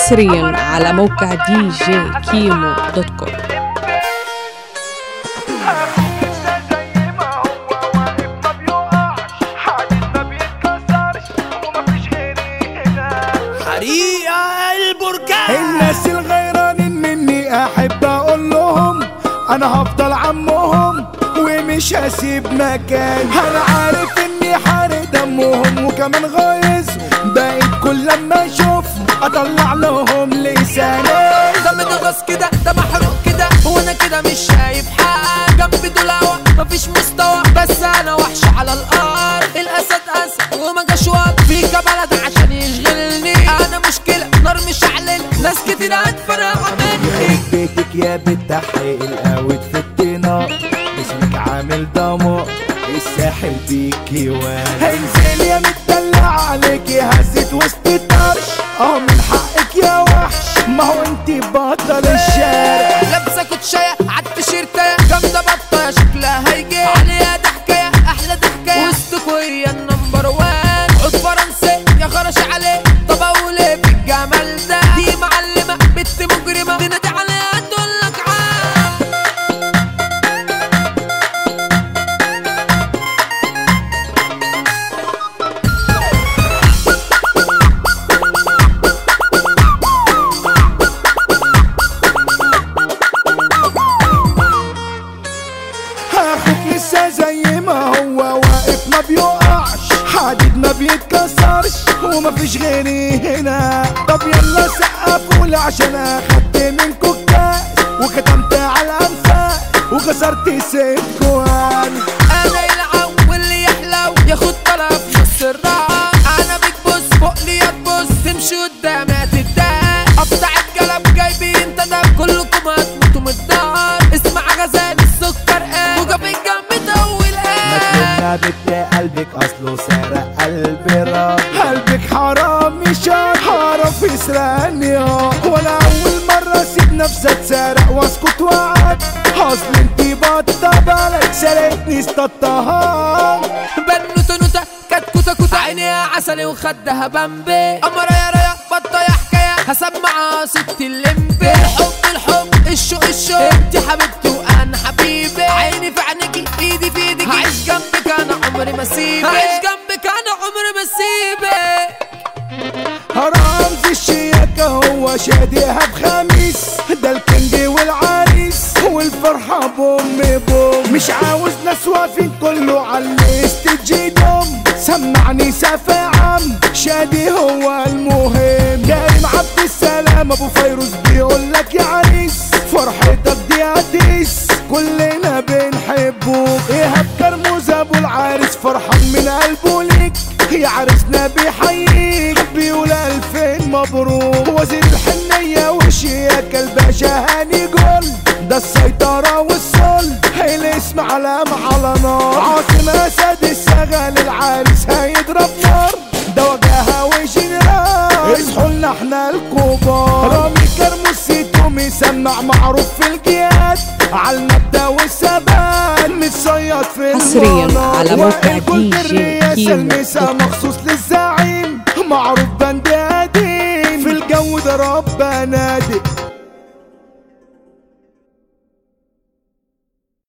حصريا على موقع دي جي كيمو دوت كوم حريقة البركان الناس الغيرانين مني احب اقول لهم انا هفضل عمهم ومش هسيب مكان انا عارف اني حارق دمهم وكمان غايز بقيت كل لما اشوف اطلع لهم لساني ده متغص كده ده محروق كده هو انا كده مش شايف حاجة جنبي دول هوا مفيش مستوى بس انا وحش على الارض الاسد اسد وما جاش وقت فيك بلد عشان يشغلني انا مشكلة نار مش علل ناس كتير هتفرق مني بيتك يا بنت حقيق القوت في الطينة اسمك عامل دمار الساحل بيكي وانا انزل يا متدلع عليكي هزت وسط الطرش اه من حقك يا وحش ما هو انت بطل الشارع لابسه كوتشايه عالتيشيرتايه جامده بطه شكلها هيجي عليها ضحكايه احلى ضحكايه وسطكوا هي النمبر وان عود فرنسي يا خرش عليه طب اقول ايه في الجمال ده دي معلمه بنت مجرمه تنادي عليها تقول لك عام اخوك لسه زي ما هو واقف ما بيقعش حديد ما بيتكسرش ومفيش غيري هنا طب يلا سقفوا لي عشان اخدت منكوا الكاس وكتمت على الانفاق وكسرت ست جوان انا يلعب واللي يحلو ياخد طرف نص الراس انا بيك بص فوق لي تبص تمشي قدامي هتتضايق اقطع القلم جايبين تدب كلكم هتموتوا من الدار اسمع غزال السكر قال وجاب الجنب طول ما قال تلمنا بنت قلبك اصله سارق قلبي راب قلبك حرام مش هعرف يسرقني اه ولا اول مرة اسيب نفسي اتسرق واسكت وقعد اصل انتي بطة بلد سرقتني استطها بنوتة نوتة كانت كوتة كوتة عينيها عسلي وخدها بامبي قمرة يا ريا بطة يا حكاية هسمعها ست اللمبي الحب الحب الشوق الشوق انت حبيبتي وانا حبيبي عيني في عينيكي ايدي في ايدك هعيش جنبك انا عمري ما اسيبك هعيش جنبك انا عمري ما اسيبك رمز الشياكة هو شاديها بخميس ده الكنج والعريس والفرحة بوم بوم مش عاوز ناس واقفين كله على الاستجي دوم سمعني سافة عم شادي هو المهم كريم عبد السلام ابو فيروز بيقول لك يا عريس فرحتك دي هتيس كلنا بنحبوك ايهاب كرموز ابو العريس فرحان من قلبه ليك يا عريسنا بيحييك بيقول الفين مبروك وزير الحنية وشياك الباشا هاني جول ده السيطرة والسل الاسم علام على نار عاصم اسد السغل العريس هيضرب نار ده وجهها وجنرال اصحوا لنا احنا الكبار رامي كرموسي تومي سمع معروف في الجياد على المبدأ والثبات متصيد في حصرياً المنار. على موقع وائل كل دي جي الرئاسة كيمو المسا دوت كوم. مخصوص للزعيم معروف بند قديم في الجو ده رب نادي